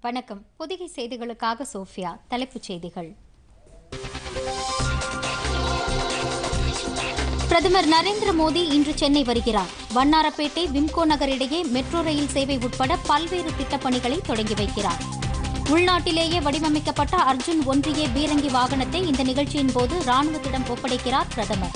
வணக்கம் புதிகை செய்திகளுக்காக சோஃபியா தலைப்புச் செய்திகள் பிரதமர் நரேந்திர மோடி இன்று சென்னை வருகிறார் வண்ணாரப்பேட்டை விம்கோ நகர் இடையே மெட்ரோ ரயில் சேவை உட்பட பல்வேறு திட்டப்பணிகளை தொடங்கி வைக்கிறார் உள்நாட்டிலேயே வடிவமைக்கப்பட்ட அர்ஜுன் ஒன்றிய பீரங்கி வாகனத்தை இந்த நிகழ்ச்சியின் போது ராணுவத்திடம் ஒப்படைக்கிறார் பிரதமர்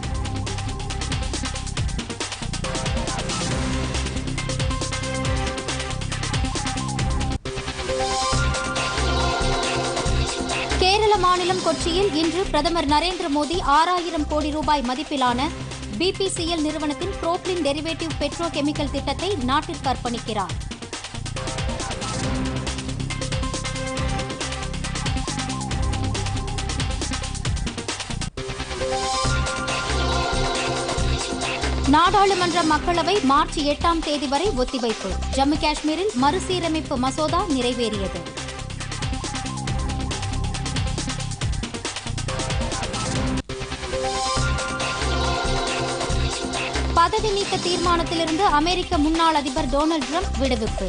கேரள மாநிலம் கொச்சியில் இன்று பிரதமர் நரேந்திர மோடி ஆறாயிரம் கோடி ரூபாய் மதிப்பிலான பிபிசிஎல் நிறுவனத்தின் புரோப்ளின் டெரிவேட்டிவ் பெட்ரோ கெமிக்கல் திட்டத்தை நாட்டிற்கு அர்ப்பணிக்கிறார் நாடாளுமன்ற மக்களவை மார்ச் எட்டாம் தேதி வரை ஒத்திவைப்பு ஜம்மு காஷ்மீரில் மறுசீரமைப்பு மசோதா நிறைவேறியது பதவி நீக்க தீர்மானத்திலிருந்து அமெரிக்க முன்னாள் அதிபர் டொனால்டு ட்ரம்ப் விடுவிப்பு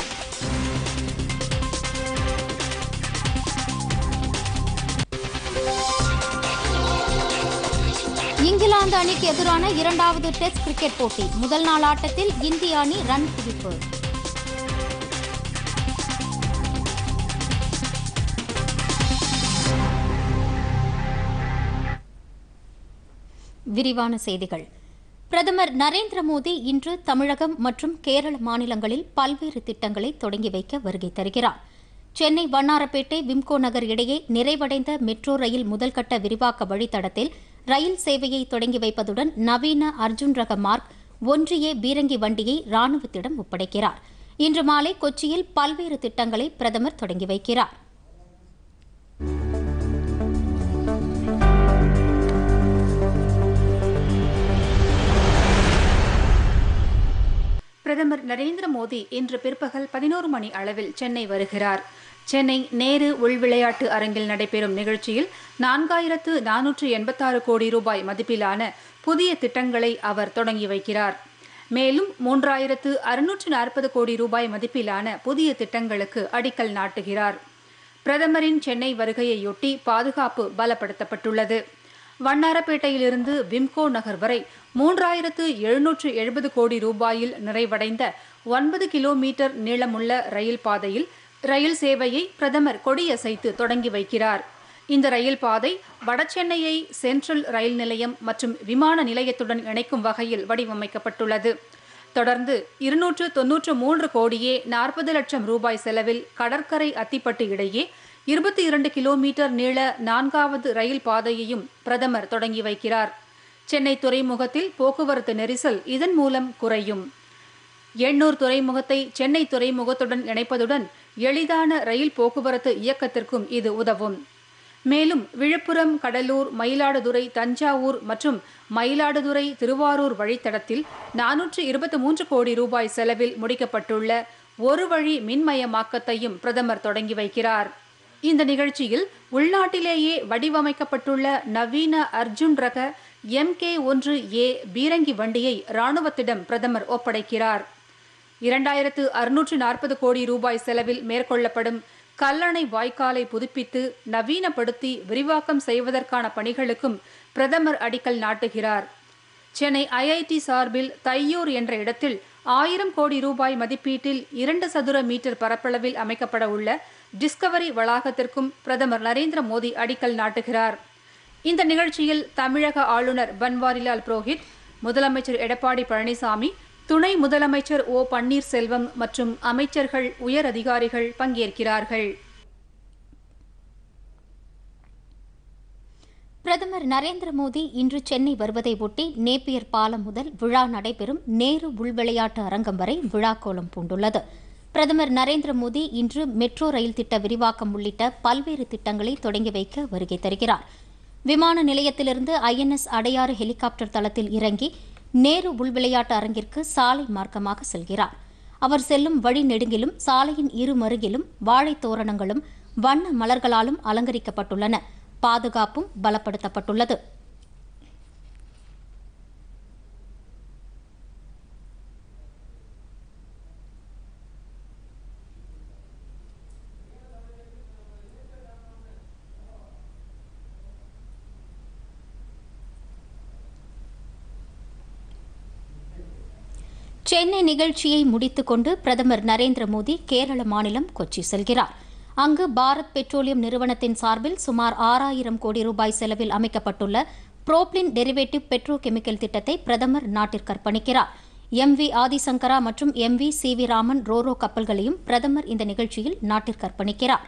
இங்கிலாந்து அணிக்கு எதிரான இரண்டாவது டெஸ்ட் கிரிக்கெட் போட்டி முதல் நாள் ஆட்டத்தில் இந்திய அணி ரன் குவிப்பு விரிவான செய்திகள் பிரதமர் நரேந்திர மோடி இன்று தமிழகம் மற்றும் கேரள மாநிலங்களில் பல்வேறு திட்டங்களை தொடங்கி வைக்க வருகை தருகிறார் சென்னை வண்ணாரப்பேட்டை விம்கோ நகர் இடையே நிறைவடைந்த மெட்ரோ ரயில் முதல்கட்ட விரிவாக்க வழித்தடத்தில் ரயில் சேவையை தொடங்கி வைப்பதுடன் நவீன அர்ஜுன் ரக மார்க் ஒன்றிய பீரங்கி வண்டியை ராணுவத்திடம் ஒப்படைக்கிறார் இன்று மாலை கொச்சியில் பல்வேறு திட்டங்களை பிரதமர் தொடங்கி வைக்கிறார் பிரதமர் நரேந்திர மோடி இன்று பிற்பகல் பதினோரு மணி அளவில் சென்னை வருகிறார் சென்னை நேரு உள்விளையாட்டு அரங்கில் நடைபெறும் நிகழ்ச்சியில் நான்காயிரத்து நானூற்று எண்பத்தாறு கோடி ரூபாய் மதிப்பிலான புதிய திட்டங்களை அவர் தொடங்கி வைக்கிறார் மேலும் மூன்றாயிரத்து அறுநூற்று நாற்பது கோடி ரூபாய் மதிப்பிலான புதிய திட்டங்களுக்கு அடிக்கல் நாட்டுகிறார் பிரதமரின் சென்னை வருகையையொட்டி பாதுகாப்பு பலப்படுத்தப்பட்டுள்ளது வண்ணாரப்பேட்டையிலிருந்து விம்கோ நகர் வரை மூன்றாயிரத்து எழுநூற்று எழுபது கோடி ரூபாயில் நிறைவடைந்த ஒன்பது கிலோமீட்டர் நீளமுள்ள ரயில் பாதையில் ரயில் சேவையை பிரதமர் கொடியசைத்து தொடங்கி வைக்கிறார் இந்த ரயில் பாதை வடசென்னையை சென்ட்ரல் ரயில் நிலையம் மற்றும் விமான நிலையத்துடன் இணைக்கும் வகையில் வடிவமைக்கப்பட்டுள்ளது தொடர்ந்து இருநூற்று தொன்னூற்று மூன்று கோடியே நாற்பது லட்சம் ரூபாய் செலவில் கடற்கரை அத்திப்பட்டு இடையே இருபத்தி இரண்டு கிலோமீட்டர் நீள நான்காவது ரயில் பாதையையும் பிரதமர் தொடங்கி வைக்கிறார் சென்னை துறைமுகத்தில் போக்குவரத்து நெரிசல் இதன் மூலம் குறையும் எண்ணூர் துறைமுகத்தை சென்னை துறைமுகத்துடன் இணைப்பதுடன் எளிதான ரயில் போக்குவரத்து இயக்கத்திற்கும் இது உதவும் மேலும் விழுப்புரம் கடலூர் மயிலாடுதுறை தஞ்சாவூர் மற்றும் மயிலாடுதுறை திருவாரூர் வழித்தடத்தில் நானூற்று இருபத்தி மூன்று கோடி ரூபாய் செலவில் முடிக்கப்பட்டுள்ள ஒரு வழி மின்மயமாக்கத்தையும் பிரதமர் தொடங்கி வைக்கிறார் இந்த நிகழ்ச்சியில் உள்நாட்டிலேயே வடிவமைக்கப்பட்டுள்ள நவீன அர்ஜுன் ரக எம் கே ஒன்று ஏ பீரங்கி வண்டியை ராணுவத்திடம் பிரதமர் ஒப்படைக்கிறார் இரண்டாயிரத்து அறுநூற்று நாற்பது கோடி ரூபாய் செலவில் மேற்கொள்ளப்படும் கல்லணை வாய்க்காலை புதுப்பித்து நவீனப்படுத்தி விரிவாக்கம் செய்வதற்கான பணிகளுக்கும் பிரதமர் அடிக்கல் நாட்டுகிறார் சென்னை ஐஐடி சார்பில் தையூர் என்ற இடத்தில் ஆயிரம் கோடி ரூபாய் மதிப்பீட்டில் இரண்டு சதுர மீட்டர் பரப்பளவில் அமைக்கப்பட உள்ள டிஸ்கவரி வளாகத்திற்கும் பிரதமர் நரேந்திர மோடி அடிக்கல் நாட்டுகிறார் இந்த நிகழ்ச்சியில் தமிழக ஆளுநர் பன்வாரிலால் புரோஹித் முதலமைச்சர் எடப்பாடி பழனிசாமி துணை முதலமைச்சர் ஓ பன்னீர்செல்வம் மற்றும் அமைச்சர்கள் உயர் அதிகாரிகள் பங்கேற்கிறார்கள் பிரதமர் நரேந்திர மோடி இன்று சென்னை வருவதை ஒட்டி நேப்பியர் பாலம் முதல் விழா நடைபெறும் நேரு உள்விளையாட்டு அரங்கம் வரை விழாக்கோலம் பூண்டுள்ளது பிரதமர் நரேந்திர மோடி இன்று மெட்ரோ ரயில் திட்ட விரிவாக்கம் உள்ளிட்ட பல்வேறு திட்டங்களை தொடங்கி வைக்க வருகை தருகிறார் விமான நிலையத்திலிருந்து ஐஎன்எஸ் அடையாறு ஹெலிகாப்டர் தளத்தில் இறங்கி நேரு உள்விளையாட்டு அரங்கிற்கு சாலை மார்க்கமாக செல்கிறார் அவர் செல்லும் வழி நெடுங்கிலும் சாலையின் இரு மருகிலும் வாழைத் தோரணங்களும் வண்ண மலர்களாலும் அலங்கரிக்கப்பட்டுள்ளன பாதுகாப்பும் பலப்படுத்தப்பட்டுள்ளது சென்னை நிகழ்ச்சியை முடித்துக்கொண்டு பிரதமர் நரேந்திர மோடி கேரள மாநிலம் கொச்சி செல்கிறார் அங்கு பாரத் பெட்ரோலியம் நிறுவனத்தின் சார்பில் சுமார் ஆறாயிரம் கோடி ரூபாய் செலவில் அமைக்கப்பட்டுள்ள புரோப்ளின் டெரிவேட்டிவ் பெட்ரோ கெமிக்கல் திட்டத்தை பிரதமர் நாட்டிற்கு அர்ப்பணிக்கிறார் எம் வி ஆதிசங்கரா மற்றும் M V C V Raman ro ro கப்பல்களையும் பிரதமர் இந்த நிகழ்ச்சியில் நாட்டிற்கு அர்ப்பணிக்கிறார்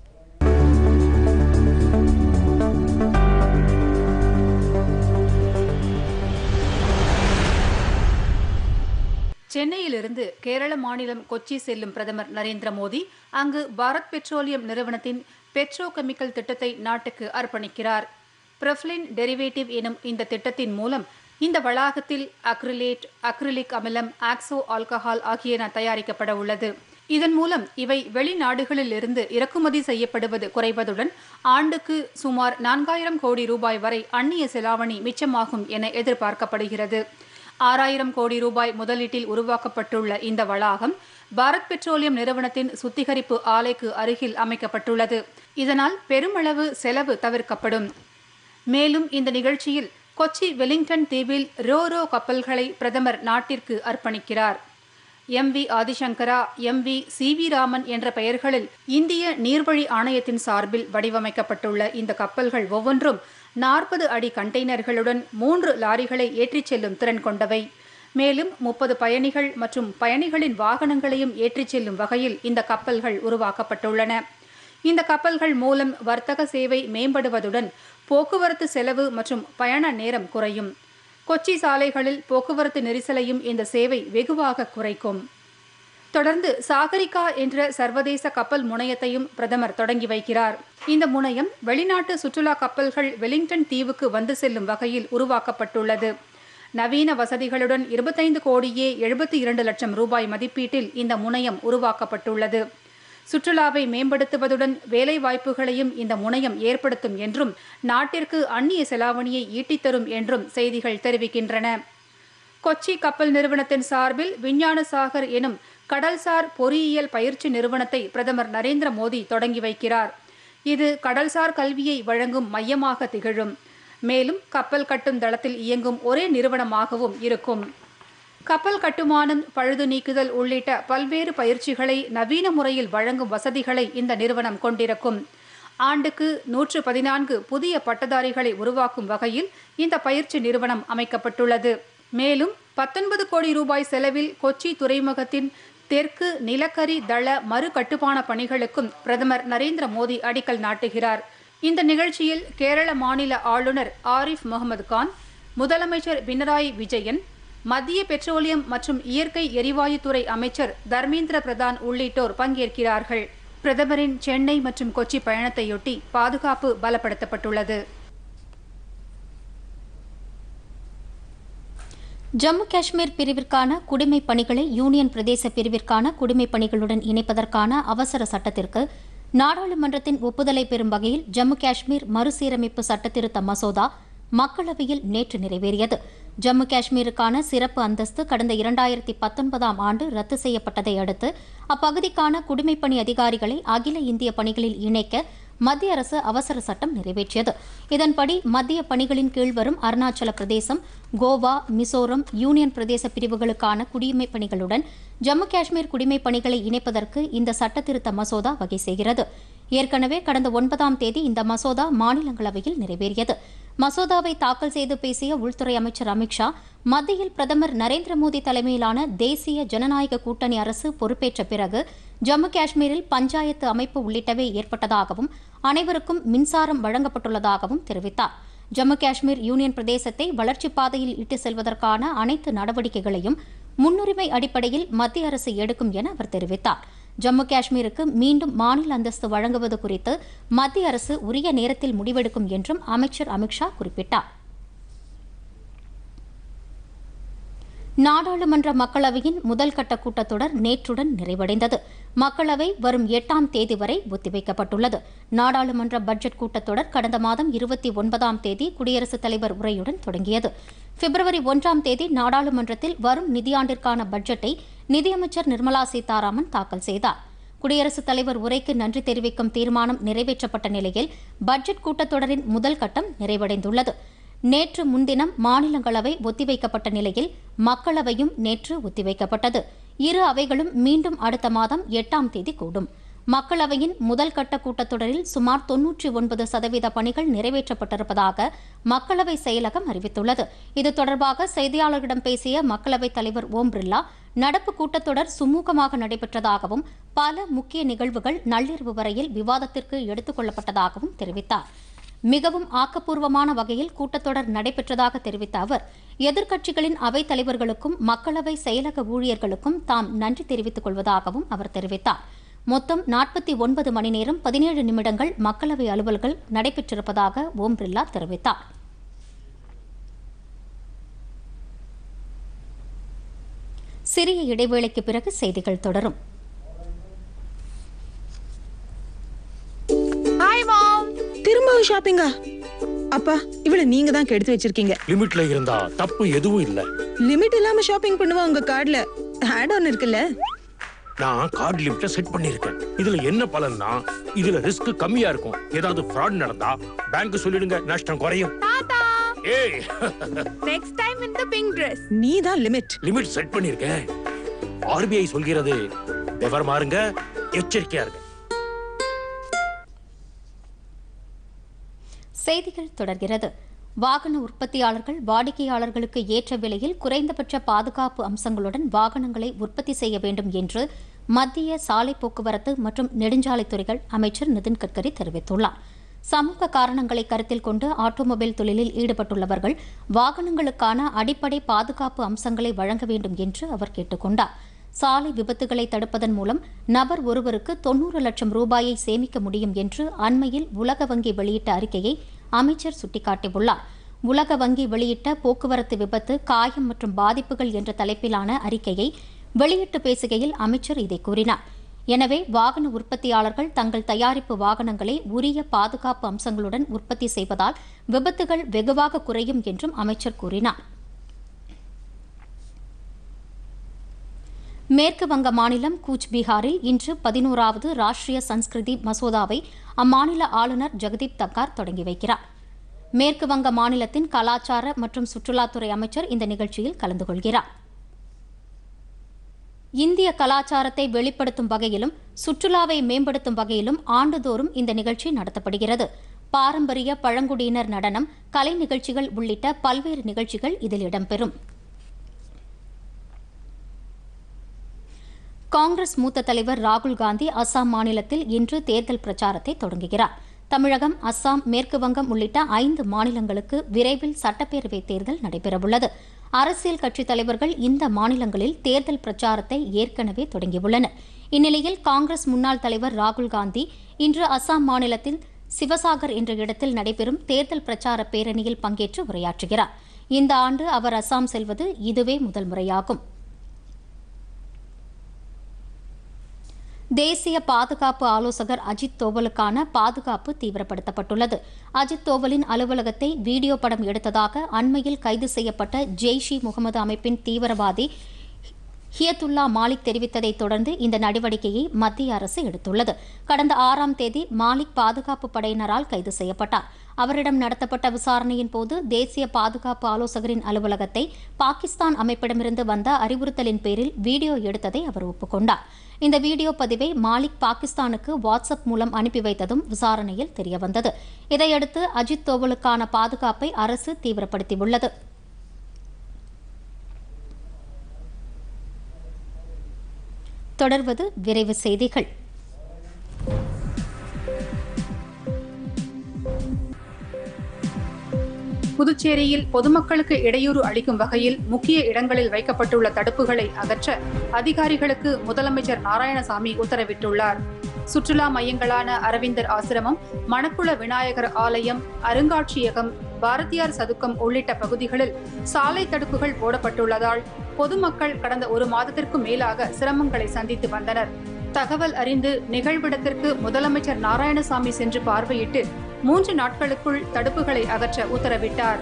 சென்னையிலிருந்து கேரள மாநிலம் கொச்சி செல்லும் பிரதமர் நரேந்திர மோடி அங்கு பாரத் பெட்ரோலியம் நிறுவனத்தின் பெட்ரோ கெமிக்கல் திட்டத்தை நாட்டுக்கு அர்ப்பணிக்கிறார் பிரஃப்லின் டெரிவேட்டிவ் எனும் இந்த திட்டத்தின் மூலம் இந்த வளாகத்தில் அக்ரிலேட் அக்ரிலிக் அமிலம் ஆக்சோ ஆல்கஹால் ஆகியன தயாரிக்கப்பட உள்ளது இதன் மூலம் இவை வெளிநாடுகளில் இருந்து இறக்குமதி செய்யப்படுவது குறைவதுடன் ஆண்டுக்கு சுமார் நான்காயிரம் கோடி ரூபாய் வரை அந்நிய செலாவணி மிச்சமாகும் என எதிர்பார்க்கப்படுகிறது ஆறாயிரம் கோடி ரூபாய் முதலீட்டில் உருவாக்கப்பட்டுள்ள இந்த வளாகம் பாரத் பெட்ரோலியம் நிறுவனத்தின் சுத்திகரிப்பு ஆலைக்கு அருகில் அமைக்கப்பட்டுள்ளது இதனால் பெருமளவு செலவு தவிர்க்கப்படும் மேலும் இந்த நிகழ்ச்சியில் கொச்சி வெலிங்டன் தீவில் ரோரோ கப்பல்களை பிரதமர் நாட்டிற்கு அர்ப்பணிக்கிறார் M V Adishankara M V C V Raman என்ற பெயர்களில் இந்திய நீர்வழி ஆணையத்தின் சார்பில் வடிவமைக்கப்பட்டுள்ள இந்த கப்பல்கள் ஒவ்வொன்றும் நாற்பது அடி கண்டெய்னர்களுடன் மூன்று லாரிகளை ஏற்றிச் செல்லும் திறன் கொண்டவை மேலும் முப்பது பயணிகள் மற்றும் பயணிகளின் வாகனங்களையும் ஏற்றிச் செல்லும் வகையில் இந்த கப்பல்கள் உருவாக்கப்பட்டுள்ளன இந்த கப்பல்கள் மூலம் வர்த்தக சேவை மேம்படுவதுடன் போக்குவரத்து செலவு மற்றும் பயண நேரம் குறையும் கொச்சி சாலைகளில் போக்குவரத்து நெரிசலையும் இந்த சேவை வெகுவாக குறைக்கும் தொடர்ந்து சாகரிகா என்ற சர்வதேச கப்பல் முனையத்தையும் பிரதமர் தொடங்கி வைக்கிறார் இந்த முனையம் வெளிநாட்டு சுற்றுலா கப்பல்கள் வெலிங்டன் தீவுக்கு வந்து செல்லும் வகையில் உருவாக்கப்பட்டுள்ளது நவீன வசதிகளுடன் இருபத்தைந்து கோடியே எழுபத்தி இரண்டு லட்சம் ரூபாய் மதிப்பீட்டில் இந்த முனையம் உருவாக்கப்பட்டுள்ளது சுற்றுலாவை மேம்படுத்துவதுடன் வேலை வாய்ப்புகளையும் இந்த முனையம் ஏற்படுத்தும் என்றும் நாட்டிற்கு அந்நிய செலாவணியை ஈட்டித்தரும் என்றும் செய்திகள் தெரிவிக்கின்றன கொச்சி கப்பல் நிறுவனத்தின் சார்பில் விஞ்ஞான சாகர் எனும் கடல்சார் பொறியியல் பயிற்சி நிறுவனத்தை பிரதமர் நரேந்திர மோடி தொடங்கி வைக்கிறார் இது கடல்சார் கல்வியை வழங்கும் மையமாக திகழும் மேலும் கப்பல் கட்டும் தளத்தில் இயங்கும் ஒரே நிறுவனமாகவும் இருக்கும் கப்பல் கட்டுமானம் பழுது நீக்குதல் உள்ளிட்ட பல்வேறு பயிற்சிகளை நவீன முறையில் வழங்கும் வசதிகளை இந்த நிறுவனம் கொண்டிருக்கும் ஆண்டுக்கு நூற்று பதினான்கு புதிய பட்டதாரிகளை உருவாக்கும் வகையில் இந்த பயிற்சி நிறுவனம் அமைக்கப்பட்டுள்ளது மேலும் பத்தொன்பது கோடி ரூபாய் செலவில் கொச்சி துறைமுகத்தின் தெற்கு நிலக்கரி தள மறு கட்டுமான பணிகளுக்கும் பிரதமர் நரேந்திர மோடி அடிக்கல் நாட்டுகிறார் இந்த நிகழ்ச்சியில் கேரள மாநில ஆளுநர் ஆரிஃப் முகமது கான் முதலமைச்சர் பினராயி விஜயன் மத்திய பெட்ரோலியம் மற்றும் இயற்கை எரிவாயுத்துறை அமைச்சர் தர்மேந்திர பிரதான் உள்ளிட்டோர் பங்கேற்கிறார்கள் பிரதமரின் சென்னை மற்றும் கொச்சி பயணத்தையொட்டி பாதுகாப்பு பலப்படுத்தப்பட்டுள்ளது ஜம்மு காஷ்மீர் பிரிவிற்கான குடிமைப் பணிகளை யூனியன் பிரதேச பிரிவிற்கான குடிமைப் பணிகளுடன் இணைப்பதற்கான அவசர சட்டத்திற்கு நாடாளுமன்றத்தின் ஒப்புதலை பெறும் வகையில் ஜம்மு காஷ்மீர் மறுசீரமைப்பு சட்டத்திருத்த மசோதா மக்களவையில் நேற்று நிறைவேறியது ஜம்மு காஷ்மீருக்கான சிறப்பு அந்தஸ்து கடந்த இரண்டாயிரத்தி பத்தொன்பதாம் ஆண்டு ரத்து செய்யப்பட்டதை அடுத்து அப்பகுதிக்கான குடிமைப்பணி அதிகாரிகளை அகில இந்திய பணிகளில் இணைக்க மத்திய அரசு அவசர சட்டம் நிறைவேற்றியது இதன்படி மத்திய பணிகளின் கீழ் வரும் அருணாச்சல பிரதேசம் கோவா மிசோரம் யூனியன் பிரதேச பிரிவுகளுக்கான குடிமைப் பணிகளுடன் ஜம்மு காஷ்மீர் குடிமைப் பணிகளை இணைப்பதற்கு இந்த சட்டத்திருத்த மசோதா வகை செய்கிறது ஏற்கனவே கடந்த ஒன்பதாம் தேதி இந்த மசோதா மாநிலங்களவையில் நிறைவேறியது மசோதாவை தாக்கல் செய்து பேசிய உள்துறை அமைச்சர் அமித்ஷா மத்தியில் பிரதமர் நரேந்திர மோடி தலைமையிலான தேசிய ஜனநாயக கூட்டணி அரசு பொறுப்பேற்ற பிறகு ஜம்மு காஷ்மீரில் பஞ்சாயத்து அமைப்பு உள்ளிட்டவை ஏற்பட்டதாகவும் அனைவருக்கும் மின்சாரம் வழங்கப்பட்டுள்ளதாகவும் தெரிவித்தார் ஜம்மு காஷ்மீர் யூனியன் பிரதேசத்தை வளர்ச்சிப் பாதையில் இட்டு செல்வதற்கான அனைத்து நடவடிக்கைகளையும் முன்னுரிமை அடிப்படையில் மத்திய அரசு எடுக்கும் என அவர் தெரிவித்தார் ஜம்மு காஷ்மீருக்கு மீண்டும் மாநில அந்தஸ்து வழங்குவது குறித்து மத்திய அரசு உரிய நேரத்தில் முடிவெடுக்கும் என்றும் அமைச்சர் அமித்ஷா குறிப்பிட்டார் நாடாளுமன்ற மக்களவையின் முதல் கட்ட கூட்டத்தொடர் நேற்றுடன் நிறைவடைந்தது மக்களவை வரும் எட்டாம் தேதி வரை ஒத்திவைக்கப்பட்டுள்ளது நாடாளுமன்ற பட்ஜெட் கூட்டத்தொடர் கடந்த மாதம் இருபத்தி ஒன்பதாம் தேதி குடியரசுத் தலைவர் உரையுடன் தொடங்கியது பிப்ரவரி ஒன்றாம் தேதி நாடாளுமன்றத்தில் வரும் நிதியாண்டிற்கான பட்ஜெட்டை நிதியமைச்சர் நிர்மலா சீதாராமன் தாக்கல் செய்தார் குடியரசுத் தலைவர் உரைக்கு நன்றி தெரிவிக்கும் தீர்மானம் நிறைவேற்றப்பட்ட நிலையில் பட்ஜெட் கூட்டத்தொடரின் முதல் கட்டம் நிறைவடைந்துள்ளது நேற்று முன்தினம் மாநிலங்களவை ஒத்திவைக்கப்பட்ட நிலையில் மக்களவையும் நேற்று ஒத்திவைக்கப்பட்டது இரு அவைகளும் மீண்டும் அடுத்த மாதம் எட்டாம் தேதி கூடும் மக்களவையின் முதல் கட்ட கூட்டத்தொடரில் சுமார் தொன்னூற்றி ஒன்பது சதவீத பணிகள் நிறைவேற்றப்பட்டிருப்பதாக மக்களவை செயலகம் அறிவித்துள்ளது இது தொடர்பாக செய்தியாளர்களிடம் பேசிய மக்களவைத் தலைவர் ஓம் பிர்லா நடப்பு கூட்டத்தொடர் சுமூகமாக நடைபெற்றதாகவும் பல முக்கிய நிகழ்வுகள் நள்ளிரவு வரையில் விவாதத்திற்கு எடுத்துக் கொள்ளப்பட்டதாகவும் தெரிவித்தார் மிகவும் ஆக்கப்பூர்வமான வகையில் கூட்டத்தொடர் நடைபெற்றதாக தெரிவித்த அவர் எதிர்க்கட்சிகளின் அவைத் தலைவர்களுக்கும் மக்களவை செயலக ஊழியர்களுக்கும் தாம் நன்றி தெரிவித்துக் கொள்வதாகவும் அவர் தெரிவித்தார் மொத்தம் நாற்பத்தி ஒன்பது மணி நேரம் பதினேழு நிமிடங்கள் மக்களவை அலுவல்கள் நடைபெற்றிருப்பதாக ஓம் பிர்லா தெரிவித்தார் சிறிய இடைவேளைக்கு பிறகு செய்திகள் தொடரும் ஹாய் மாம் திரும்பவும் ஷாப்பிங்கா அப்பா இவள நீங்க தான் கெடுத்து வச்சிருக்கீங்க லிமிட்ல இருந்தா தப்பு எதுவும் இல்ல லிமிட் இல்லாம ஷாப்பிங் பண்ணுவா உங்க கார்டுல ஆட் ஆன் இருக்குல்ல நான் கார்டு லிமிட்ட செட் பண்ணிருக்கேன் இதுல என்ன பலன்னா இதுல ரிஸ்க் கம்மியா இருக்கும் ஏதாவது ஃப்ராட் நடந்தா பேங்க் சொல்லிடுங்க நஷ்டம் குறையும் ஏய் Next time in the pink dress. நீ தான் லிமிட் லிமிட் செட் பண்ணிருக்கேன் ஆர்பிஐ சொல்கிறது விவரமா இருங்க எச்சரிக்கையா இருங்க செய்திகள் தொடர்கிறது வாகன உற்பத்தியாளர்கள் வாடிக்கையாளர்களுக்கு ஏற்ற விலையில் குறைந்தபட்ச பாதுகாப்பு அம்சங்களுடன் வாகனங்களை உற்பத்தி செய்ய வேண்டும் என்று மத்திய சாலை போக்குவரத்து மற்றும் நெடுஞ்சாலைத்துறைகள் அமைச்சர் நிதின் கட்கரி தெரிவித்துள்ளார் சமூக காரணங்களை கருத்தில் கொண்டு ஆட்டோமொபைல் தொழிலில் ஈடுபட்டுள்ளவர்கள் வாகனங்களுக்கான அடிப்படை பாதுகாப்பு அம்சங்களை வழங்க வேண்டும் என்று அவர் கேட்டுக் கொண்டார் சாலை விபத்துகளை தடுப்பதன் மூலம் நபர் ஒருவருக்கு தொன்னூறு லட்சம் ரூபாயை சேமிக்க முடியும் என்று அண்மையில் உலக வங்கி வெளியிட்ட அறிக்கையை அமைச்சர் சுட்டிக்காட்டியுள்ளார் உலக வங்கி வெளியிட்ட போக்குவரத்து விபத்து காயம் மற்றும் பாதிப்புகள் என்ற தலைப்பிலான அறிக்கையை வெளியிட்டு பேசுகையில் அமைச்சர் இதை கூறினார் எனவே வாகன உற்பத்தியாளர்கள் தங்கள் தயாரிப்பு வாகனங்களை உரிய பாதுகாப்பு அம்சங்களுடன் உற்பத்தி செய்வதால் விபத்துகள் வெகுவாக குறையும் என்றும் அமைச்சர் கூறினார் மேற்கு வங்க மாநிலம் கூச் பீகாரில் இன்று பதினோராவது ராஷ்டிரிய சன்ஸ்கிருதி மசோதாவை அம்மாநில ஆளுநர் ஜெகதீப் தக்கார் தொடங்கி வைக்கிறார் மேற்கு வங்க மாநிலத்தின் கலாச்சார மற்றும் சுற்றுலாத்துறை அமைச்சர் இந்த நிகழ்ச்சியில் கலந்து கொள்கிறார் இந்திய கலாச்சாரத்தை வெளிப்படுத்தும் வகையிலும் சுற்றுலாவை மேம்படுத்தும் வகையிலும் ஆண்டுதோறும் இந்த நிகழ்ச்சி நடத்தப்படுகிறது பாரம்பரிய பழங்குடியினர் நடனம் கலை நிகழ்ச்சிகள் உள்ளிட்ட பல்வேறு நிகழ்ச்சிகள் இதில் இடம்பெறும் காங்கிரஸ் மூத்த தலைவர் ராகுல் காந்தி அஸ்ஸாம் மாநிலத்தில் இன்று தேர்தல் பிரச்சாரத்தை தொடங்குகிறார் தமிழகம் அஸ்ஸாம் மேற்கு வங்கம் உள்ளிட்ட ஐந்து மாநிலங்களுக்கு விரைவில் சட்டப்பேரவை தேர்தல் நடைபெறவுள்ளது அரசியல் கட்சித் தலைவர்கள் இந்த மாநிலங்களில் தேர்தல் பிரச்சாரத்தை ஏற்கனவே தொடங்கியுள்ளனர் இந்நிலையில் காங்கிரஸ் முன்னாள் தலைவர் ராகுல் காந்தி இன்று அஸ்ஸாம் மாநிலத்தில் சிவசாகர் என்ற இடத்தில் நடைபெறும் தேர்தல் பிரச்சார பேரணியில் பங்கேற்று உரையாற்றுகிறார் இந்த ஆண்டு அவர் அஸ்ஸாம் செல்வது இதுவே முதல் முறையாகும் தேசிய பாதுகாப்பு ஆலோசகர் அஜித் தோவலுக்கான பாதுகாப்பு தீவிரப்படுத்தப்பட்டுள்ளது அஜித் தோவலின் அலுவலகத்தை வீடியோ படம் எடுத்ததாக அண்மையில் கைது செய்யப்பட்ட ஜெய்ஷ் இ முகமது அமைப்பின் தீவிரவாதி ஹியத்துல்லா மாலிக் தெரிவித்ததைத் தொடர்ந்து இந்த நடவடிக்கையை மத்திய அரசு எடுத்துள்ளது கடந்த ஆறாம் தேதி மாலிக் பாதுகாப்பு படையினரால் கைது செய்யப்பட்டார் அவரிடம் நடத்தப்பட்ட விசாரணையின் போது தேசிய பாதுகாப்பு ஆலோசகரின் அலுவலகத்தை பாகிஸ்தான் அமைப்பிடமிருந்து வந்த அறிவுறுத்தலின் பேரில் வீடியோ எடுத்ததை அவர் ஒப்புக்கொண்டார் இந்த வீடியோ பதிவை மாலிக் பாகிஸ்தானுக்கு வாட்ஸ்அப் மூலம் அனுப்பி வைத்ததும் விசாரணையில் தெரியவந்தது இதையடுத்து அஜித் தோவலுக்கான பாதுகாப்பை அரசு தீவிரப்படுத்தியுள்ளது தொடர்வது விரைவு செய்திகள் புதுச்சேரியில் பொதுமக்களுக்கு இடையூறு அளிக்கும் வகையில் முக்கிய இடங்களில் வைக்கப்பட்டுள்ள தடுப்புகளை அகற்ற அதிகாரிகளுக்கு முதலமைச்சர் நாராயணசாமி உத்தரவிட்டுள்ளார் சுற்றுலா மையங்களான அரவிந்தர் ஆசிரமம் மணக்குள விநாயகர் ஆலயம் அருங்காட்சியகம் பாரதியார் சதுக்கம் உள்ளிட்ட பகுதிகளில் சாலை தடுப்புகள் போடப்பட்டுள்ளதால் பொதுமக்கள் கடந்த ஒரு மாதத்திற்கும் மேலாக சிரமங்களை சந்தித்து வந்தனர் தகவல் அறிந்து நிகழ்விடத்திற்கு முதலமைச்சர் நாராயணசாமி சென்று பார்வையிட்டு மூன்று நாட்களுக்குள் தடுப்புகளை அகற்ற உத்தரவிட்டார்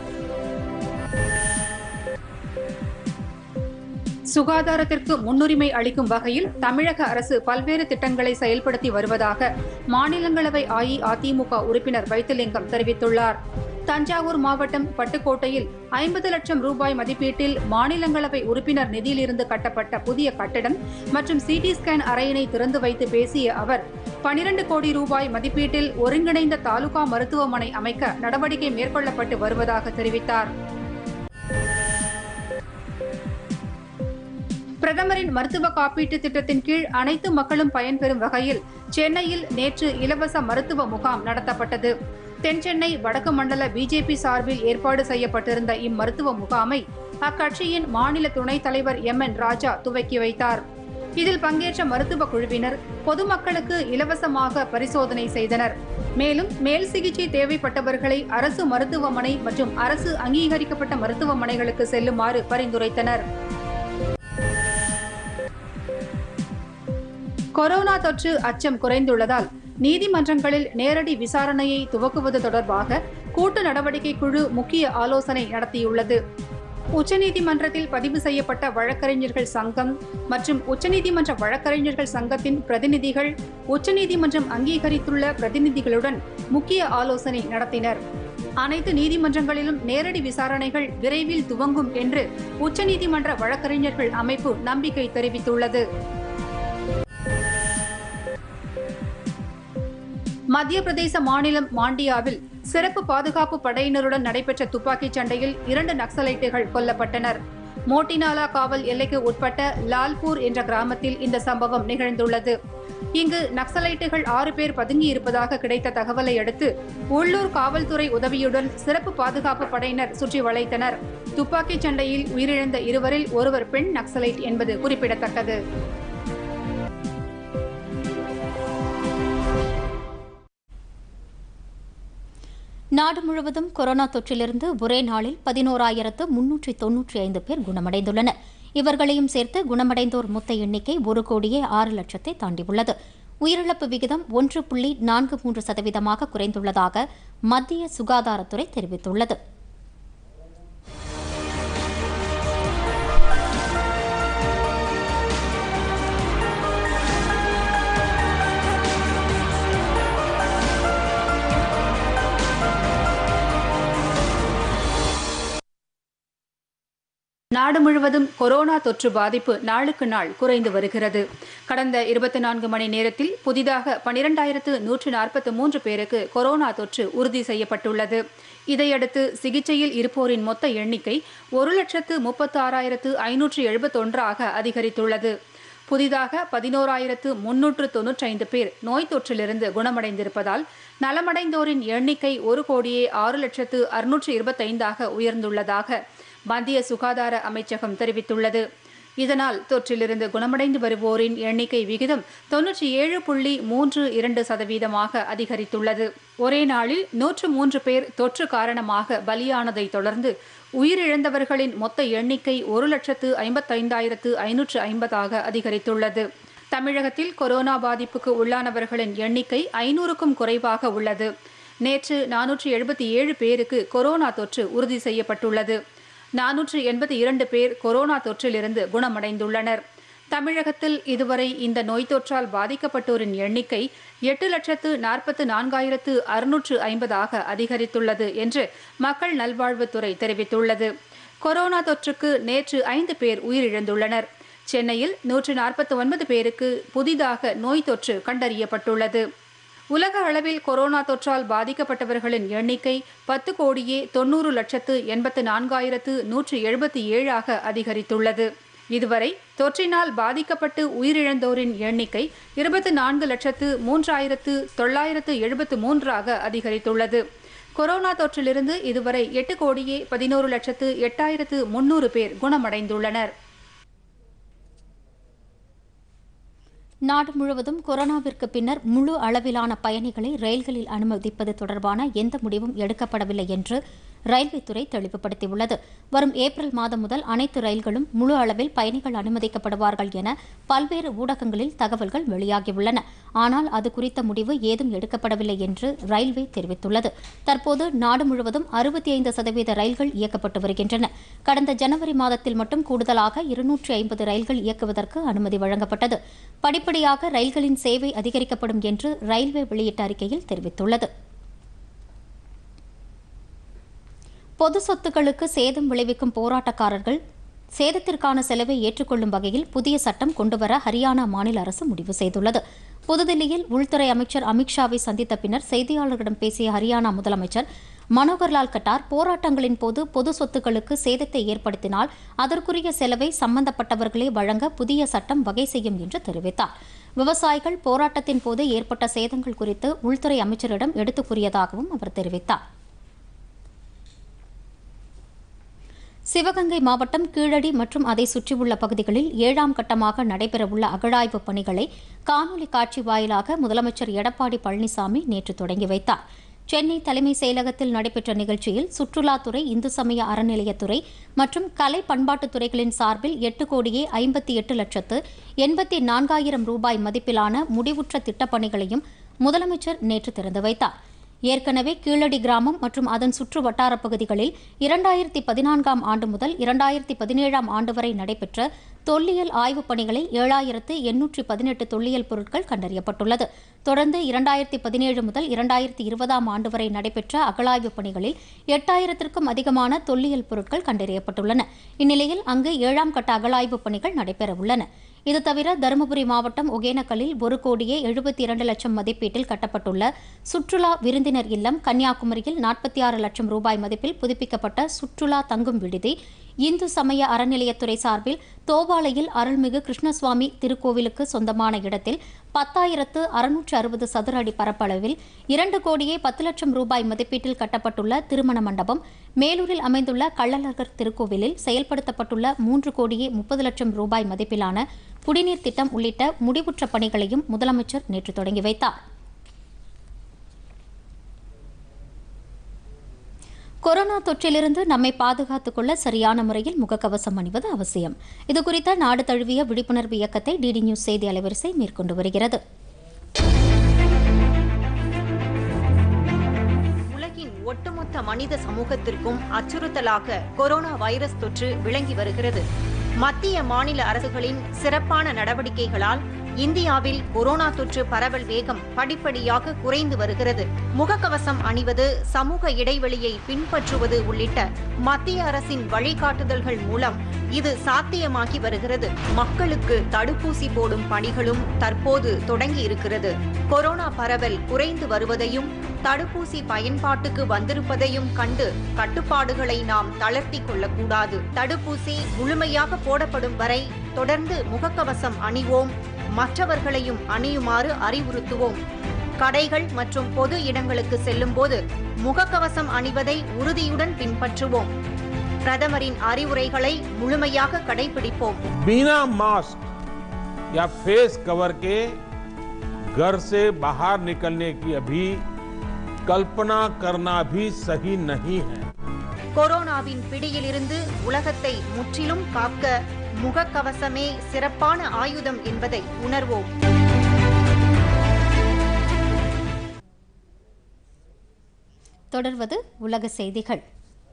சுகாதாரத்திற்கு முன்னுரிமை அளிக்கும் வகையில் தமிழக அரசு பல்வேறு திட்டங்களை செயல்படுத்தி வருவதாக மாநிலங்களவை அஇஅதிமுக உறுப்பினர் வைத்திலிங்கம் தெரிவித்துள்ளார் தஞ்சாவூர் மாவட்டம் பட்டுக்கோட்டையில் ஐம்பது லட்சம் ரூபாய் மதிப்பீட்டில் மாநிலங்களவை உறுப்பினர் நிதியிலிருந்து கட்டப்பட்ட புதிய கட்டடம் மற்றும் சிடி ஸ்கேன் அறையினை திறந்து வைத்து பேசிய அவர் பனிரண்டு கோடி ரூபாய் மதிப்பீட்டில் ஒருங்கிணைந்த தாலுகா மருத்துவமனை அமைக்க நடவடிக்கை மேற்கொள்ளப்பட்டு வருவதாக தெரிவித்தார் பிரதமரின் மருத்துவ காப்பீட்டு திட்டத்தின் கீழ் அனைத்து மக்களும் பயன்பெறும் வகையில் சென்னையில் நேற்று இலவச மருத்துவ முகாம் நடத்தப்பட்டது தென்சென்னை வடக்கு மண்டல பிஜேபி சார்பில் ஏற்பாடு செய்யப்பட்டிருந்த இம்மருத்துவ முகாமை அக்கட்சியின் மாநில துணைத் தலைவர் எம் என் ராஜா துவக்கி வைத்தார் இதில் பங்கேற்ற மருத்துவ குழுவினர் பொதுமக்களுக்கு இலவசமாக பரிசோதனை செய்தனர் மேலும் மேல் சிகிச்சை தேவைப்பட்டவர்களை அரசு மருத்துவமனை மற்றும் அரசு அங்கீகரிக்கப்பட்ட மருத்துவமனைகளுக்கு செல்லுமாறு பரிந்துரைத்தனர் கொரோனா தொற்று அச்சம் குறைந்துள்ளதால் நீதிமன்றங்களில் நேரடி விசாரணையை துவக்குவது தொடர்பாக கூட்டு நடவடிக்கை குழு முக்கிய ஆலோசனை நடத்தியுள்ளது உச்சநீதிமன்றத்தில் பதிவு செய்யப்பட்ட வழக்கறிஞர்கள் சங்கம் மற்றும் உச்சநீதிமன்ற வழக்கறிஞர்கள் சங்கத்தின் பிரதிநிதிகள் உச்சநீதிமன்றம் அங்கீகரித்துள்ள பிரதிநிதிகளுடன் முக்கிய ஆலோசனை நடத்தினர் அனைத்து நீதிமன்றங்களிலும் நேரடி விசாரணைகள் விரைவில் துவங்கும் என்று உச்சநீதிமன்ற வழக்கறிஞர்கள் அமைப்பு நம்பிக்கை தெரிவித்துள்ளது மத்திய பிரதேச மாநிலம் மாண்டியாவில் சிறப்பு பாதுகாப்பு படையினருடன் நடைபெற்ற துப்பாக்கிச் சண்டையில் இரண்டு நக்சலைட்டுகள் கொல்லப்பட்டனர் மோட்டினாலா காவல் எல்லைக்கு உட்பட்ட லால்பூர் என்ற கிராமத்தில் இந்த சம்பவம் நிகழ்ந்துள்ளது இங்கு நக்சலைட்டுகள் ஆறு பேர் பதுங்கி இருப்பதாக கிடைத்த தகவலை அடுத்து உள்ளூர் காவல்துறை உதவியுடன் சிறப்பு பாதுகாப்பு படையினர் சுற்றி வளைத்தனர் துப்பாக்கிச் சண்டையில் உயிரிழந்த இருவரில் ஒருவர் பெண் நக்சலைட் என்பது குறிப்பிடத்தக்கது நாடு முழுவதும் கொரோனா தொற்றிலிருந்து ஒரே நாளில் பதினோராயிரத்து முன்னூற்றி தொன்னூற்றி ஐந்து பேர் குணமடைந்துள்ளனர் இவர்களையும் சேர்த்து குணமடைந்தோர் மொத்த எண்ணிக்கை ஒரு கோடியே ஆறு லட்சத்தை தாண்டியுள்ளது உயிரிழப்பு விகிதம் ஒன்று புள்ளி நான்கு மூன்று சதவீதமாக குறைந்துள்ளதாக மத்திய சுகாதாரத்துறை தெரிவித்துள்ளது நாடு முழுவதும் கொரோனா தொற்று பாதிப்பு நாளுக்கு நாள் குறைந்து வருகிறது கடந்த இருபத்தி நான்கு மணி நேரத்தில் புதிதாக பனிரெண்டாயிரத்து நூற்று நாற்பத்தி மூன்று பேருக்கு கொரோனா தொற்று உறுதி செய்யப்பட்டுள்ளது இதையடுத்து சிகிச்சையில் இருப்போரின் மொத்த எண்ணிக்கை ஒரு லட்சத்து முப்பத்து ஆறாயிரத்து ஐநூற்று எழுபத்தொன்றாக அதிகரித்துள்ளது புதிதாக பதினோராயிரத்து முன்னூற்று தொன்னூற்றைந்து பேர் நோய் தொற்றிலிருந்து குணமடைந்திருப்பதால் நலமடைந்தோரின் எண்ணிக்கை ஒரு கோடியே ஆறு லட்சத்து அறுநூற்று இருபத்தைந்தாக உயர்ந்துள்ளதாக மத்திய சுகாதார அமைச்சகம் தெரிவித்துள்ளது இதனால் தொற்றிலிருந்து குணமடைந்து வருவோரின் எண்ணிக்கை விகிதம் தொன்னூற்றி ஏழு புள்ளி மூன்று இரண்டு சதவீதமாக அதிகரித்துள்ளது ஒரே நாளில் நூற்று மூன்று பேர் தொற்று காரணமாக பலியானதை தொடர்ந்து உயிரிழந்தவர்களின் மொத்த எண்ணிக்கை ஒரு லட்சத்து ஐம்பத்தைந்தாயிரத்து ஐநூற்று ஐம்பதாக அதிகரித்துள்ளது தமிழகத்தில் கொரோனா பாதிப்புக்கு உள்ளானவர்களின் எண்ணிக்கை ஐநூறுக்கும் குறைவாக உள்ளது நேற்று நானூற்று எழுபத்தி ஏழு பேருக்கு கொரோனா தொற்று உறுதி செய்யப்பட்டுள்ளது நானூற்று எண்பத்தி இரண்டு பேர் கொரோனா தொற்றிலிருந்து குணமடைந்துள்ளனர் தமிழகத்தில் இதுவரை இந்த நோய் தொற்றால் பாதிக்கப்பட்டோரின் எண்ணிக்கை எட்டு லட்சத்து நாற்பத்து நான்காயிரத்து அறுநூற்று ஐம்பதாக அதிகரித்துள்ளது என்று மக்கள் நல்வாழ்வுத்துறை தெரிவித்துள்ளது கொரோனா தொற்றுக்கு நேற்று ஐந்து பேர் உயிரிழந்துள்ளனர் சென்னையில் நூற்று நாற்பத்தி ஒன்பது பேருக்கு புதிதாக நோய் தொற்று கண்டறியப்பட்டுள்ளது உலக அளவில் கொரோனா தொற்றால் பாதிக்கப்பட்டவர்களின் எண்ணிக்கை பத்து கோடியே தொன்னூறு லட்சத்து எண்பத்து நான்காயிரத்து நூற்று எழுபத்தி ஏழாக அதிகரித்துள்ளது இதுவரை தொற்றினால் பாதிக்கப்பட்டு உயிரிழந்தோரின் எண்ணிக்கை இருபத்தி நான்கு லட்சத்து மூன்றாயிரத்து தொள்ளாயிரத்து எழுபத்து மூன்றாக அதிகரித்துள்ளது கொரோனா தொற்றிலிருந்து இதுவரை எட்டு கோடியே பதினோரு லட்சத்து எட்டாயிரத்து முன்னூறு பேர் குணமடைந்துள்ளனர் நாடு முழுவதும் கொரோனாவிற்கு பின்னர் முழு அளவிலான பயணிகளை ரயில்களில் அனுமதிப்பது தொடர்பான எந்த முடிவும் எடுக்கப்படவில்லை என்று ரயில்வே துறை தெளிவுபடுத்தியுள்ளது வரும் ஏப்ரல் மாதம் முதல் அனைத்து ரயில்களும் முழு அளவில் பயணிகள் அனுமதிக்கப்படுவார்கள் என பல்வேறு ஊடகங்களில் தகவல்கள் வெளியாகியுள்ளன ஆனால் அது குறித்த முடிவு ஏதும் எடுக்கப்படவில்லை என்று ரயில்வே தெரிவித்துள்ளது தற்போது நாடு முழுவதும் அறுபத்தி ஐந்து சதவீத ரயில்கள் இயக்கப்பட்டு வருகின்றன கடந்த ஜனவரி மாதத்தில் மட்டும் கூடுதலாக இருநூற்றி ஐம்பது ரயில்கள் இயக்குவதற்கு அனுமதி வழங்கப்பட்டது படிப்படியாக ரயில்களின் சேவை அதிகரிக்கப்படும் என்று ரயில்வே வெளியிட்ட அறிக்கையில் தெரிவித்துள்ளது பொது சொத்துக்களுக்கு சேதம் விளைவிக்கும் போராட்டக்காரர்கள் சேதத்திற்கான செலவை ஏற்றுக்கொள்ளும் வகையில் புதிய சட்டம் கொண்டுவர ஹரியானா மாநில அரசு முடிவு செய்துள்ளது புதுதில்லியில் உள்துறை அமைச்சர் அமித்ஷாவை சந்தித்த பின்னர் செய்தியாளர்களிடம் பேசிய ஹரியானா முதலமைச்சர் மனோகர்லால் கட்டார் போராட்டங்களின் போது பொது சொத்துக்களுக்கு சேதத்தை ஏற்படுத்தினால் அதற்குரிய செலவை சம்பந்தப்பட்டவர்களே வழங்க புதிய சட்டம் வகை செய்யும் என்று தெரிவித்தார் விவசாயிகள் போராட்டத்தின் போது ஏற்பட்ட சேதங்கள் குறித்து உள்துறை அமைச்சரிடம் எடுத்துக் கூறியதாகவும் அவர் தெரிவித்தார் சிவகங்கை மாவட்டம் கீழடி மற்றும் அதை சுற்றியுள்ள பகுதிகளில் ஏழாம் கட்டமாக நடைபெறவுள்ள அகழாய்வு பணிகளை காணொலி காட்சி வாயிலாக முதலமைச்சர் எடப்பாடி பழனிசாமி நேற்று தொடங்கி வைத்தார் சென்னை தலைமை செயலகத்தில் நடைபெற்ற நிகழ்ச்சியில் சுற்றுலாத்துறை இந்து சமய அறநிலையத்துறை மற்றும் கலை பண்பாட்டுத் துறைகளின் சார்பில் எட்டு கோடியே ஐம்பத்தி எட்டு லட்சத்து எண்பத்தி நான்காயிரம் ரூபாய் மதிப்பிலான முடிவுற்ற திட்டப்பணிகளையும் முதலமைச்சர் நேற்று திறந்து வைத்தார் ஏற்கனவே கீழடி கிராமம் மற்றும் அதன் சுற்று வட்டாரப் பகுதிகளில் இரண்டாயிரத்தி பதினான்காம் ஆண்டு முதல் இரண்டாயிரத்தி பதினேழாம் ஆண்டு வரை நடைபெற்ற தொல்லியல் ஆய்வுப் பணிகளை ஏழாயிரத்து எண்ணூற்றி பதினெட்டு தொல்லியல் பொருட்கள் கண்டறியப்பட்டுள்ளது தொடர்ந்து இரண்டாயிரத்தி பதினேழு முதல் இரண்டாயிரத்தி இருபதாம் ஆண்டு வரை நடைபெற்ற அகழாய்வுப் பணிகளில் எட்டாயிரத்திற்கும் அதிகமான தொல்லியல் பொருட்கள் கண்டறியப்பட்டுள்ளன இந்நிலையில் அங்கு ஏழாம் கட்ட அகழாய்வுப் பணிகள் நடைபெறவுள்ளன இது தவிர தருமபுரி மாவட்டம் ஒகேனக்கலில் ஒரு கோடியே எழுபத்தி இரண்டு லட்சம் மதிப்பீட்டில் கட்டப்பட்டுள்ள சுற்றுலா விருந்தினர் இல்லம் கன்னியாகுமரியில் நாற்பத்தி ஆறு லட்சம் ரூபாய் மதிப்பில் புதுப்பிக்கப்பட்ட சுற்றுலா தங்கும் விடுதி இந்து சமய அறநிலையத்துறை சார்பில் தோவாளையில் அருள்மிகு கிருஷ்ணசுவாமி திருக்கோவிலுக்கு சொந்தமான இடத்தில் பத்தாயிரத்து அறுநூற்று அறுபது சதுர அடி பரப்பளவில் இரண்டு கோடியே பத்து லட்சம் ரூபாய் மதிப்பீட்டில் கட்டப்பட்டுள்ள திருமண மண்டபம் மேலூரில் அமைந்துள்ள கள்ளழகர் திருக்கோவிலில் செயல்படுத்தப்பட்டுள்ள மூன்று கோடியே முப்பது லட்சம் ரூபாய் மதிப்பிலான குடிநீர் திட்டம் உள்ளிட்ட முடிவுற்ற பணிகளையும் முதலமைச்சர் நேற்று தொடங்கி வைத்தார் கொரோனா தொற்றிலிருந்து நம்மை பாதுகாத்துக் கொள்ள சரியான முறையில் முகக்கவசம் அணிவது அவசியம் இதுகுறித்த நாடு தழுவிய விழிப்புணர்வு இயக்கத்தை டிடி நியூஸ் செய்தி அலைவரிசை மேற்கொண்டு வருகிறது உலகின் ஒட்டுமொத்த மனித சமூகத்திற்கும் அச்சுறுத்தலாக கொரோனா வைரஸ் தொற்று விளங்கி வருகிறது மத்திய மாநில அரசுகளின் சிறப்பான நடவடிக்கைகளால் இந்தியாவில் கொரோனா தொற்று பரவல் வேகம் படிப்படியாக குறைந்து வருகிறது முகக்கவசம் அணிவது சமூக இடைவெளியை பின்பற்றுவது உள்ளிட்ட மத்திய அரசின் வழிகாட்டுதல்கள் மூலம் இது சாத்தியமாகி வருகிறது மக்களுக்கு தடுப்பூசி போடும் பணிகளும் தற்போது தொடங்கி இருக்கிறது கொரோனா பரவல் குறைந்து வருவதையும் தடுப்பூசி பயன்பாட்டுக்கு வந்திருப்பதையும் கண்டு கட்டுப்பாடுகளை நாம் தளர்த்தி கொள்ளக்கூடாது தடுப்பூசி முழுமையாக போடப்படும் வரை தொடர்ந்து முகக்கவசம் அணிவோம் மற்றவர்களையும் அணியுமாறு அறிவுறுத்துவோம் கடைகள் மற்றும் பொது இடங்களுக்கு செல்லும்போது முகக்கவசம் அணிவதை உறுதியுடன் பின்பற்றுவோம் பிரதமரின் அறிவுரைகளை முழுமையாக கடைபிடிப்போம் बिना मास्क या फेस कवर के घर से बाहर निकलने की अभी कल्पना करना भी सही नहीं है கொரோனாவின் பிடியிலிருந்து உலகத்தை முற்றிலும் காக்க முகக்கவசமே சிறப்பான ஆயுதம் என்பதை உணர்வோம் தொடர்வது உலக செய்திகள்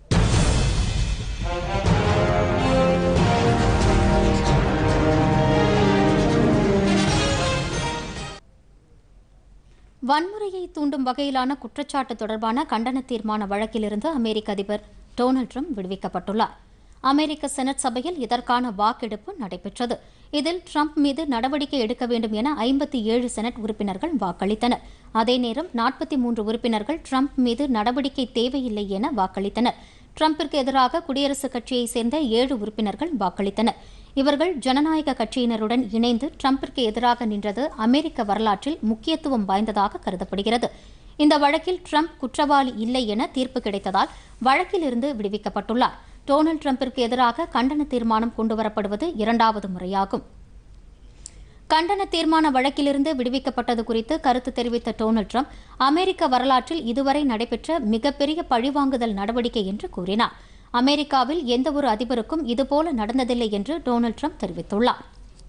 வன்முறையை தூண்டும் வகையிலான குற்றச்சாட்டு தொடர்பான கண்டன தீர்மான வழக்கிலிருந்து அமெரிக்க அதிபர் டொனால்ட் ட்ரம்ப் விடுவிக்கப்பட்டுள்ளார் அமெரிக்க செனட் சபையில் இதற்கான வாக்கெடுப்பு நடைபெற்றது இதில் ட்ரம்ப் மீது நடவடிக்கை எடுக்க வேண்டும் என ஐம்பத்தி ஏழு செனட் உறுப்பினர்கள் வாக்களித்தனர் அதே நேரம் நாற்பத்தி மூன்று உறுப்பினர்கள் ட்ரம்ப் மீது நடவடிக்கை தேவையில்லை என வாக்களித்தனர் ட்ரம்பிற்கு எதிராக குடியரசுக் கட்சியைச் சேர்ந்த ஏழு உறுப்பினர்கள் வாக்களித்தனர் இவர்கள் ஜனநாயக கட்சியினருடன் இணைந்து ட்ரம்பிற்கு எதிராக நின்றது அமெரிக்க வரலாற்றில் முக்கியத்துவம் வாய்ந்ததாக கருதப்படுகிறது இந்த வழக்கில் ட்ரம்ப் குற்றவாளி இல்லை என தீர்ப்பு கிடைத்ததால் வழக்கிலிருந்து விடுவிக்கப்பட்டுள்ளார் டொனால்டு ட்ரம்பிற்கு எதிராக கண்டன தீர்மானம் கொண்டுவரப்படுவது இரண்டாவது முறையாகும் கண்டன தீர்மான வழக்கிலிருந்து விடுவிக்கப்பட்டது குறித்து கருத்து தெரிவித்த டொனால்டு ட்ரம்ப் அமெரிக்க வரலாற்றில் இதுவரை நடைபெற்ற மிகப்பெரிய பழிவாங்குதல் நடவடிக்கை என்று கூறினார் அமெரிக்காவில் எந்தவொரு அதிபருக்கும் இதுபோல நடந்ததில்லை என்று டொனால்டு ட்ரம்ப் தெரிவித்துள்ளார்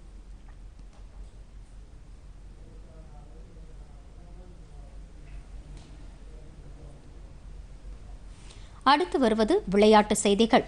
அடுத்து வருவது விளையாட்டு செய்திகள்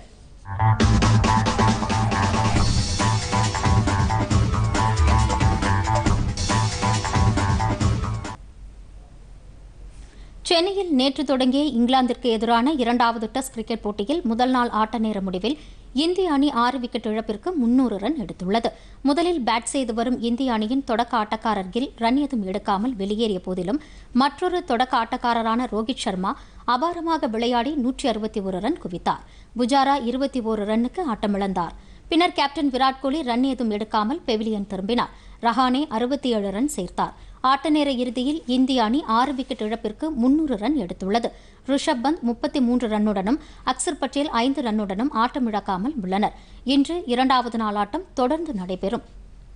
சென்னையில் நேற்று தொடங்கிய இங்கிலாந்திற்கு எதிரான இரண்டாவது டெஸ்ட் கிரிக்கெட் போட்டியில் முதல் நாள் ஆட்ட நேர முடிவில் இந்திய அணி ஆறு விக்கெட் இழப்பிற்கு முன்னூறு ரன் எடுத்துள்ளது முதலில் பேட் செய்து வரும் இந்திய அணியின் தொடக்க ஆட்டக்காரர் கில் ரன் எதுவும் எடுக்காமல் வெளியேறிய போதிலும் மற்றொரு தொடக்க ஆட்டக்காரரான ரோஹித் சர்மா அபாரமாக விளையாடி நூற்றி அறுபத்தி ஒரு ரன் குவித்தார் புஜாரா இருபத்தி ஒரு ரன்னுக்கு ஆட்டமிழந்தார் பின்னர் கேப்டன் விராட் கோலி ரன் ஏதும் எடுக்காமல் பெவிலியன் திரும்பினார் ரஹானே அறுபத்தி ஏழு ரன் சேர்த்தார் ஆட்ட நேர இறுதியில் இந்திய அணி ஆறு விக்கெட் இழப்பிற்கு முன்னூறு ரன் எடுத்துள்ளது ரிஷப் பந்த் முப்பத்தி மூன்று ரன்னுடனும் அக்சர் பட்டேல் ஐந்து ரன்னுடனும் ஆட்டமிழக்காமல் உள்ளனர் இன்று இரண்டாவது நாள் ஆட்டம் தொடர்ந்து நடைபெறும்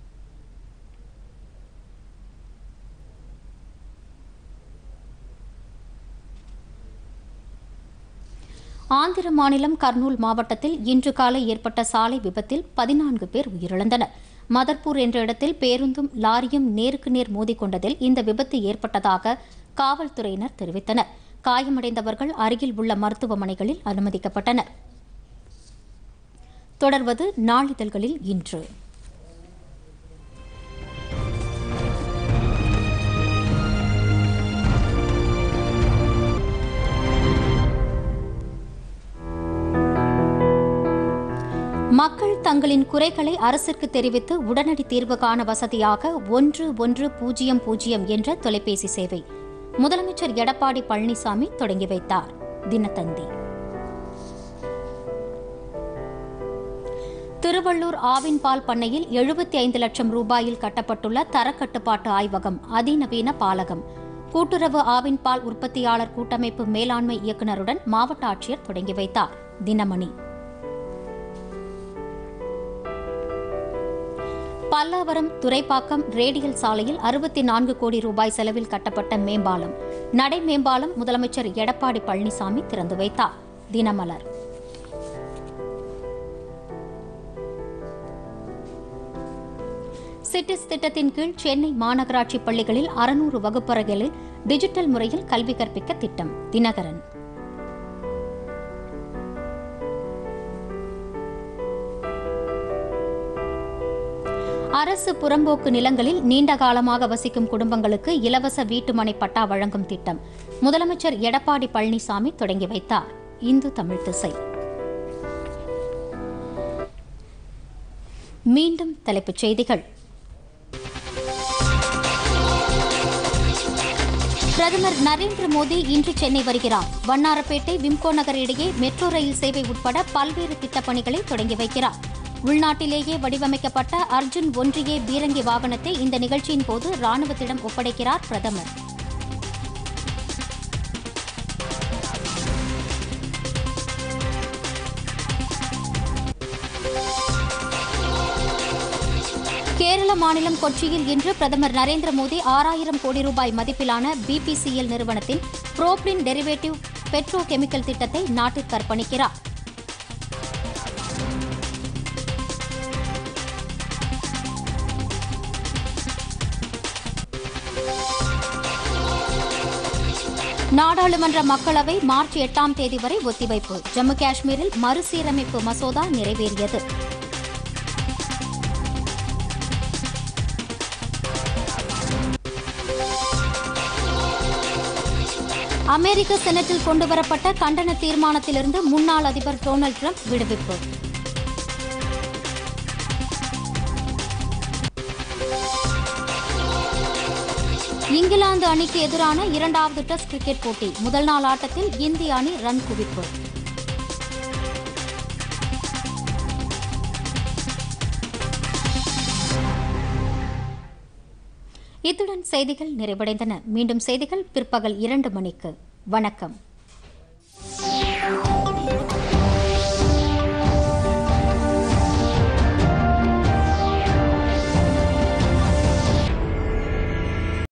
ஆந்திர மாநிலம் கர்னூல் மாவட்டத்தில் இன்று காலை ஏற்பட்ட சாலை விபத்தில் பதினான்கு பேர் உயிரிழந்தனர் மதர்பூர் என்ற இடத்தில் பேருந்தும் லாரியும் நேருக்கு நேர் மோதிக்கொண்டதில் இந்த விபத்து ஏற்பட்டதாக காவல்துறையினர் தெரிவித்தனர் காயமடைந்தவர்கள் அருகில் உள்ள மருத்துவமனைகளில் அனுமதிக்கப்பட்டனர் தொடர்வது நாளிதழ்களில் இன்று மக்கள் தங்களின் குறைகளை அரசிற்கு தெரிவித்து உடனடி தீர்வு காண வசதியாக ஒன்று ஒன்று பூஜ்ஜியம் பூஜ்ஜியம் என்ற தொலைபேசி சேவை முதலமைச்சர் எடப்பாடி பழனிசாமி தொடங்கி வைத்தார் தினத்தந்தி திருவள்ளூர் ஆவின் பால் பண்ணையில் எழுபத்தி ஐந்து லட்சம் ரூபாயில் கட்டப்பட்டுள்ள தரக்கட்டுப்பாட்டு ஆய்வகம் அதிநவீன பாலகம் கூட்டுறவு ஆவின் பால் உற்பத்தியாளர் கூட்டமைப்பு மேலாண்மை இயக்குநருடன் மாவட்ட ஆட்சியர் தொடங்கி வைத்தார் தினமணி பல்லாவரம் துரைப்பாக்கம் ரேடியல் சாலையில் அறுபத்தி நான்கு கோடி ரூபாய் செலவில் கட்டப்பட்ட மேம்பாலம் நடை மேம்பாலம் முதலமைச்சர் எடப்பாடி பழனிசாமி திறந்து வைத்தார் தினமலர் சிட்டிஸ் திட்டத்தின் கீழ் சென்னை மாநகராட்சி பள்ளிகளில் அறுநூறு வகுப்பறைகளில் டிஜிட்டல் முறையில் கல்வி கற்பிக்க திட்டம் தினகரன் அரசு புறம்போக்கு நிலங்களில் நீண்ட காலமாக வசிக்கும் குடும்பங்களுக்கு இலவச வீட்டுமனை பட்டா வழங்கும் திட்டம் முதலமைச்சர் எடப்பாடி பழனிசாமி தொடங்கி வைத்தார் இந்து தமிழ் திசை மீண்டும் தலைப்புச் செய்திகள் பிரதமர் நரேந்திர மோடி இன்று சென்னை வருகிறார் வண்ணாரப்பேட்டை விம்கோ நகர் இடையே மெட்ரோ ரயில் சேவை உட்பட பல்வேறு திட்டப்பணிகளை தொடங்கி வைக்கிறார் உள்நாட்டிலேயே வடிவமைக்கப்பட்ட அர்ஜுன் ஒன்றிய பீரங்கி வாகனத்தை இந்த நிகழ்ச்சியின் போது ராணுவத்திடம் ஒப்படைக்கிறார் பிரதமர் கேரள மாநிலம் கொச்சியில் இன்று பிரதமர் நரேந்திர மோடி ஆறாயிரம் கோடி ரூபாய் மதிப்பிலான பிபிசிஎல் நிறுவனத்தின் புரோப்ளின் டெரிவேட்டிவ் பெட்ரோ கெமிக்கல் திட்டத்தை நாட்டிற்கு அர்ப்பணிக்கிறார் நாடாளுமன்ற மக்களவை மார்ச் எட்டாம் தேதி வரை ஒத்திவைப்பு ஜம்மு காஷ்மீரில் மறுசீரமைப்பு மசோதா நிறைவேறியது அமெரிக்க செனட்டில் கொண்டுவரப்பட்ட கண்டன தீர்மானத்திலிருந்து முன்னாள் அதிபர் டொனால்டு ட்ரம்ப் விடுவிப்பு இங்கிலாந்து அணிக்கு எதிரான இரண்டாவது டெஸ்ட் கிரிக்கெட் போட்டி முதல் நாள் ஆட்டத்தில் இந்திய அணி ரன் குவிப்பு இத்துடன் செய்திகள் நிறைவடைந்தன மீண்டும் செய்திகள் பிற்பகல் இரண்டு மணிக்கு வணக்கம்